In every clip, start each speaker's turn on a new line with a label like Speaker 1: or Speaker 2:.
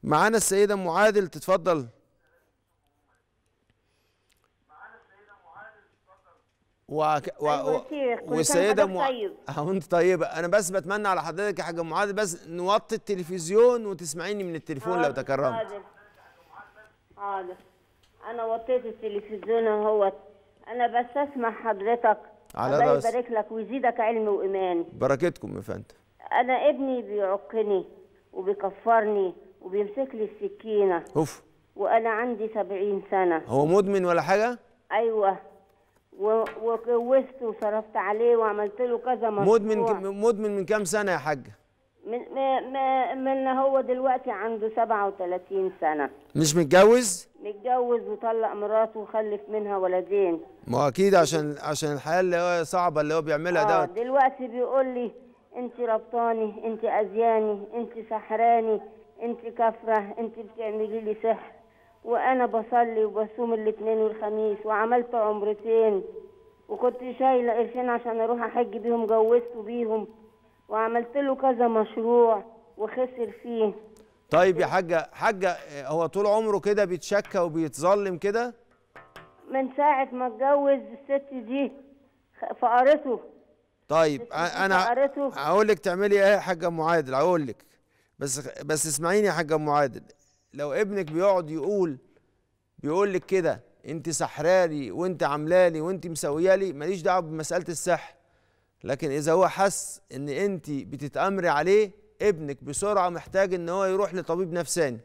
Speaker 1: معانا السيدة ام عادل تتفضل وك... و...
Speaker 2: أيوة
Speaker 1: و...
Speaker 2: يا شيخ، كل سنة
Speaker 1: والسيدة
Speaker 2: وحضرتك
Speaker 1: م...
Speaker 2: طيب.
Speaker 1: اه وانت طيبة انا بس بتمنى على حضرتك يا حاجة ام عادل بس نوطي التلفزيون وتسمعيني من التليفون لو
Speaker 2: حاضر،
Speaker 1: تكرمت
Speaker 2: حاضر حاضر انا وطيت التلفزيون اهوت انا بس اسمع حضرتك
Speaker 1: على
Speaker 2: الله
Speaker 1: راسي.
Speaker 2: يبارك لك ويزيدك علم وايمان
Speaker 1: بركتكم يا فندم
Speaker 2: انا ابني بيعقني وبيكفرني وبيمسك لي السكينه
Speaker 1: اوف
Speaker 2: وانا عندي سبعين سنه
Speaker 1: هو مدمن ولا حاجة
Speaker 2: ايوه و- وجوزته وصرفت عليه وعملت له كذا مشروع
Speaker 1: مدمن ك... مدمن من كام سنة يا حاجة
Speaker 2: من ما ما من هو دلوقتي عنده 37 سنه
Speaker 1: مش متجوز
Speaker 2: متجوز وطلق مراته وخلف منها ولدين
Speaker 1: ما هو اكيد عشان عشان الحياة اللي هو صعبة اللي هو بيعملها
Speaker 2: اه
Speaker 1: دوت
Speaker 2: دلوقتي بيقول لي انت ربطاني انت اذياني انت سحراني انت كفره انت بتعملي لي سحر وانا بصلي وبصوم الاثنين والخميس وعملت عمرتين وكنت شايله قرشين عشان اروح احج بيهم جوزته بيهم وعملت له كذا مشروع وخسر فيه
Speaker 1: طيب يا حاجة حاجة هو طول عمره كده بيتشكى وبيتظلم كده
Speaker 2: من ساعه ما اتجوز الست دي خ- فقرته
Speaker 1: طيب
Speaker 2: بس
Speaker 1: أ-
Speaker 2: دي
Speaker 1: انا
Speaker 2: فقرته.
Speaker 1: هقول لك تعملي ايه يا حاجه ام عادل هقول لك بس بس اسمعيني يا حاجه ام عادل لو ابنك بيقعد يقول بيقول لك كده انت سحرالي وانت عاملالي وانت مسويالي ماليش دعوه بمساله السحر لكن اذا هو حس ان انت بتتامري عليه ابنك بسرعه محتاج ان هو يروح لطبيب نفساني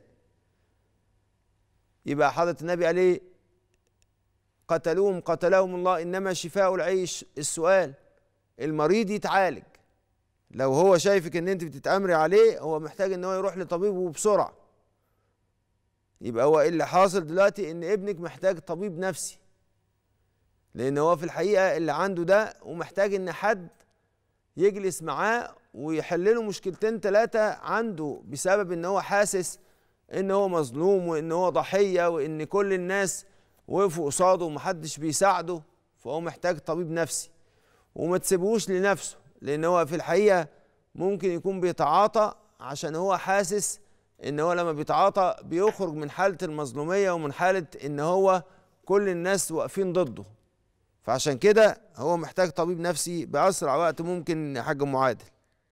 Speaker 1: يبقى حضره النبي قال ايه قتلوهم قتلهم الله انما شفاء العيش السؤال المريض يتعالج لو هو شايفك ان انت بتتامري عليه هو محتاج ان هو يروح لطبيب وبسرعه يبقى هو اللي حاصل دلوقتي ان ابنك محتاج طبيب نفسي لان هو في الحقيقه اللي عنده ده ومحتاج ان حد يجلس معاه ويحل له مشكلتين ثلاثه عنده بسبب ان هو حاسس ان هو مظلوم وان هو ضحيه وان كل الناس وقفوا قصاده ومحدش بيساعده فهو محتاج طبيب نفسي وما تسيبوش لنفسه لان هو في الحقيقه ممكن يكون بيتعاطى عشان هو حاسس ان هو لما بيتعاطى بيخرج من حاله المظلوميه ومن حاله ان هو كل الناس واقفين ضده فعشان كده هو محتاج طبيب نفسي باسرع وقت ممكن يا حاج ام عادل